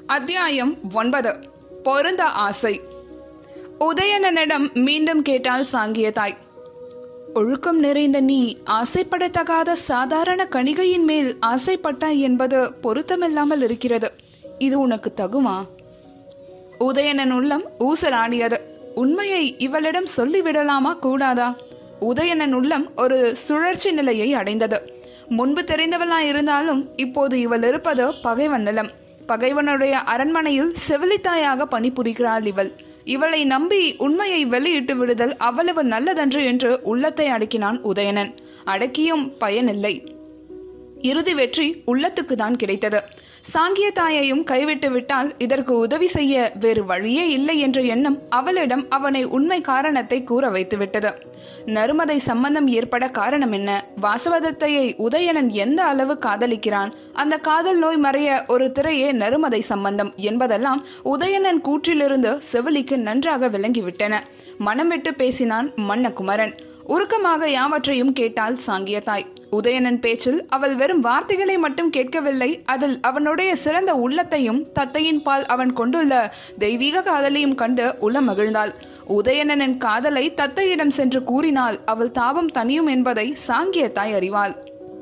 அத்தியாயம் ஒன்பது பொருந்த ஆசை உதயணனிடம் மீண்டும் கேட்டாள் சாங்கிய தாய் ஒழுக்கம் நிறைந்த நீ ஆசைப்படத்தகாத சாதாரண கணிகையின் மேல் ஆசைப்பட்டாய் என்பது பொருத்தமில்லாமல் இருக்கிறது இது உனக்கு தகுமா உதயணன் உள்ளம் ஊசலாடியது உண்மையை இவளிடம் சொல்லிவிடலாமா கூடாதா உதயணன் உள்ளம் ஒரு சுழற்சி நிலையை அடைந்தது முன்பு தெரிந்தவளாய் இருந்தாலும் இப்போது இவள் இருப்பது பகைவன் நிலம் பகைவனுடைய அரண்மனையில் செவிலித்தாயாக பணிபுரிகிறாள் இவள் இவளை நம்பி உண்மையை வெளியிட்டு விடுதல் அவ்வளவு நல்லதன்று என்று உள்ளத்தை அடக்கினான் உதயணன் அடக்கியும் பயனில்லை இறுதி வெற்றி உள்ளத்துக்கு தான் கிடைத்தது சாங்கிய தாயையும் கைவிட்டு விட்டால் இதற்கு உதவி செய்ய வேறு வழியே இல்லை என்ற எண்ணம் அவளிடம் அவனை உண்மை காரணத்தை கூற வைத்துவிட்டது நருமதை சம்பந்தம் ஏற்பட காரணம் என்ன வாசவதத்தையை உதயணன் எந்த அளவு காதலிக்கிறான் அந்த காதல் நோய் மறைய ஒரு திரையே நருமதை சம்பந்தம் என்பதெல்லாம் உதயணன் கூற்றிலிருந்து செவிலிக்கு நன்றாக விளங்கிவிட்டன மனம் விட்டு பேசினான் மன்னகுமரன் உருக்கமாக யாவற்றையும் கேட்டாள் சாங்கிய தாய் உதயணன் பேச்சில் அவள் வெறும் வார்த்தைகளை மட்டும் கேட்கவில்லை அதில் அவனுடைய சிறந்த உள்ளத்தையும் தத்தையின் பால் அவன் கொண்டுள்ள தெய்வீக காதலையும் கண்டு உள மகிழ்ந்தாள் உதயணனின் காதலை தத்தையிடம் சென்று கூறினால் அவள் தாபம் தனியும் என்பதை சாங்கிய தாய் அறிவாள்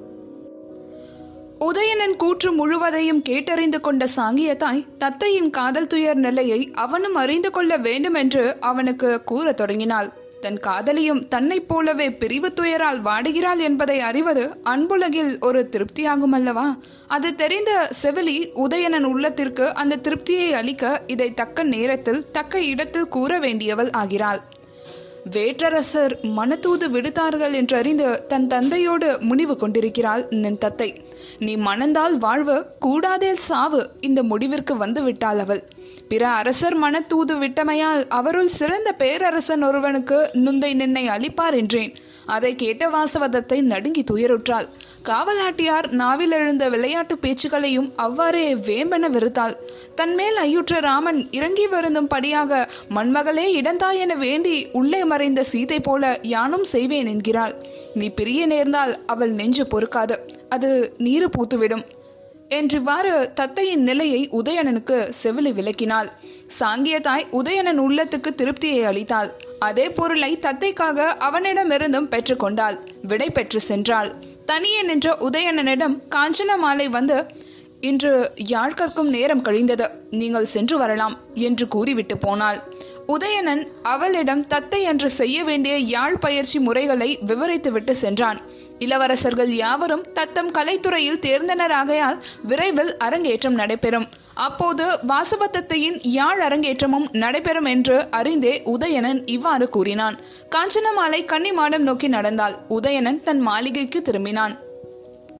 உதயணன் கூற்று முழுவதையும் கேட்டறிந்து கொண்ட சாங்கிய தாய் தத்தையின் காதல் துயர் நிலையை அவனும் அறிந்து கொள்ள வேண்டுமென்று அவனுக்கு கூறத் தொடங்கினாள் தன் காதலியும் தன்னைப் போலவே பிரிவு துயரால் வாடுகிறாள் என்பதை அறிவது அன்புலகில் ஒரு திருப்தியாகும் அல்லவா அது தெரிந்த செவிலி உதயணன் உள்ளத்திற்கு அந்த திருப்தியை அளிக்க இதை தக்க நேரத்தில் தக்க இடத்தில் கூற வேண்டியவள் ஆகிறாள் வேற்றரசர் மனத்தூது விடுத்தார்கள் என்றறிந்து தன் தந்தையோடு முனிவு கொண்டிருக்கிறாள் நின் தத்தை நீ மணந்தால் வாழ்வு கூடாதேல் சாவு இந்த முடிவிற்கு வந்து விட்டாள் அவள் பிற அரசர் மனத்தூது விட்டமையால் அவருள் சிறந்த பேரரசன் ஒருவனுக்கு நுந்தை நின்னை அளிப்பார் என்றேன் அதை கேட்ட வாசவதத்தை நடுங்கி துயருற்றாள் காவலாட்டியார் நாவில் எழுந்த விளையாட்டு பேச்சுக்களையும் அவ்வாறே வேம்பென வெறுத்தாள் தன்மேல் ஐயுற்ற ராமன் இறங்கி வருந்தும் படியாக மண்மகளே இடந்தாய் என வேண்டி உள்ளே மறைந்த சீதை போல யானும் செய்வேன் என்கிறாள் நீ பிரிய நேர்ந்தால் அவள் நெஞ்சு பொறுக்காது அது நீரு பூத்துவிடும் என்றிவ்வாறு தத்தையின் நிலையை உதயணனுக்கு செவிலி விளக்கினாள் சாங்கிய தாய் உதயணன் உள்ளத்துக்கு திருப்தியை அளித்தாள் அதே பொருளை தத்தைக்காக அவனிடமிருந்தும் பெற்றுக்கொண்டாள் விடை பெற்று சென்றாள் தனியே நின்ற உதயணனிடம் காஞ்சன மாலை வந்து இன்று யாழ் கற்கும் நேரம் கழிந்தது நீங்கள் சென்று வரலாம் என்று கூறிவிட்டு போனாள் உதயணன் அவளிடம் தத்தை என்று செய்ய வேண்டிய யாழ் பயிற்சி முறைகளை விவரித்துவிட்டு சென்றான் இளவரசர்கள் யாவரும் தத்தம் கலைத்துறையில் தேர்ந்தனராகையால் விரைவில் அரங்கேற்றம் நடைபெறும் அப்போது வாசவதத்தையின் யாழ் அரங்கேற்றமும் நடைபெறும் என்று அறிந்தே உதயணன் இவ்வாறு கூறினான் காஞ்சனமாலை கன்னிமாடம் நோக்கி நடந்தாள் உதயணன் தன் மாளிகைக்கு திரும்பினான்